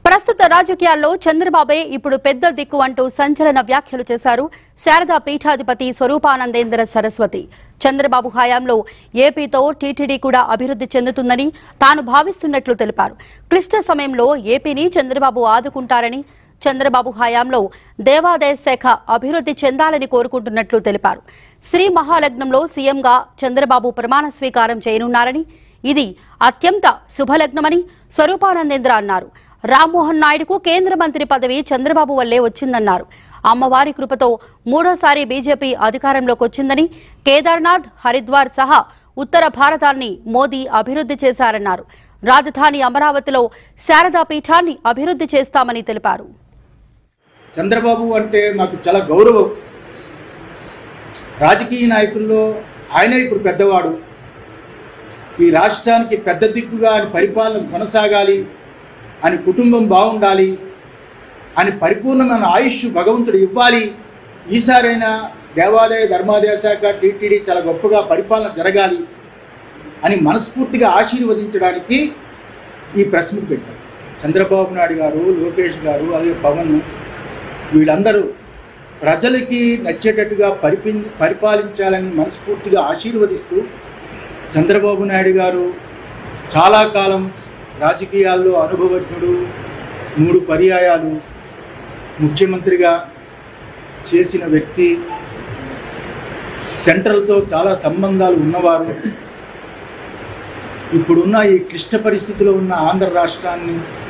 ప్రస్తుత రాజకీయాల్లో చంద్రబాబే ఇప్పుడు పెద్ద దిక్కు అంటూ సంచలన వ్యాఖ్యలు చేశారు శారదా పీఠాధిపతి స్వరూపానందేంద్ర సరస్వతి చంద్రబాబు హయాంలో ఏపీతో టీటీడీ కూడా అభివృద్ధి చెందుతుందని తాను భావిస్తున్నట్లు తెలిపారు క్లిష్ట సమయంలో ఏపీని చంద్రబాబు ఆదుకుంటారని చంద్రబాబు హయాంలో దేవాదాయ శాఖ అభివృద్ధి చెందాలని కోరుకుంటున్నట్లు తెలిపారు శ్రీ మహాలగ్నంలో సీఎంగా చంద్రబాబు ప్రమాణ స్వీకారం చేయనున్నారని ఇది అత్యంత శుభలగ్నమని స్వరూపానందేంద్ర అన్నారు రామ్మోహన్ నాయుడుకు కేంద్ర మంత్రి పదవి చంద్రబాబు వల్లే వచ్చిందన్నారు అమ్మవారి కృపతో మూడోసారి బీజేపీ అధికారంలోకి వచ్చిందని కేదార్నాథ్ హరిద్వార్ సహా ఉత్తర భారతాన్ని మోదీ అభివృద్ధి చేశారన్నారు రాజధాని అమరావతిలో శారదా పీఠాన్ని అభివృద్ధి చేస్తామని తెలిపారు చంద్రబాబు అంటే మాకు చాలా గౌరవం రాజకీయ నాయకుల్లో ఆయనే ఇప్పుడు పెద్దవాడు ఈ రాష్ట్రానికి పెద్ద దిక్కుగా ఆయన పరిపాలన కొనసాగాలి అని కుటుంబం బాగుండాలి అని పరిపూర్ణమైన ఆయుష్ భగవంతుడు ఇవ్వాలి ఈసారైనా దేవాదాయ ధర్మాదాయ శాఖ టీటీడీ చాలా గొప్పగా పరిపాలన జరగాలి అని మనస్ఫూర్తిగా ఆశీర్వదించడానికి ఈ ప్రెస్ మీట్ పెట్టారు చంద్రబాబు నాయుడు గారు లోకేష్ గారు అలాగే పవన్ వీళ్ళందరూ ప్రజలకి నచ్చేటట్టుగా పరిపి పరిపాలించాలని మనస్ఫూర్తిగా ఆశీర్వదిస్తూ చంద్రబాబు నాయుడు గారు చాలా కాలం రాజకీయాల్లో అనుభవజ్ఞుడు మూడు పర్యాయాలు ముఖ్యమంత్రిగా చేసిన వ్యక్తి సెంట్రల్తో చాలా సంబంధాలు ఉన్నవారు ఇప్పుడున్న ఈ క్లిష్ట పరిస్థితిలో ఉన్న ఆంధ్ర రాష్ట్రాన్ని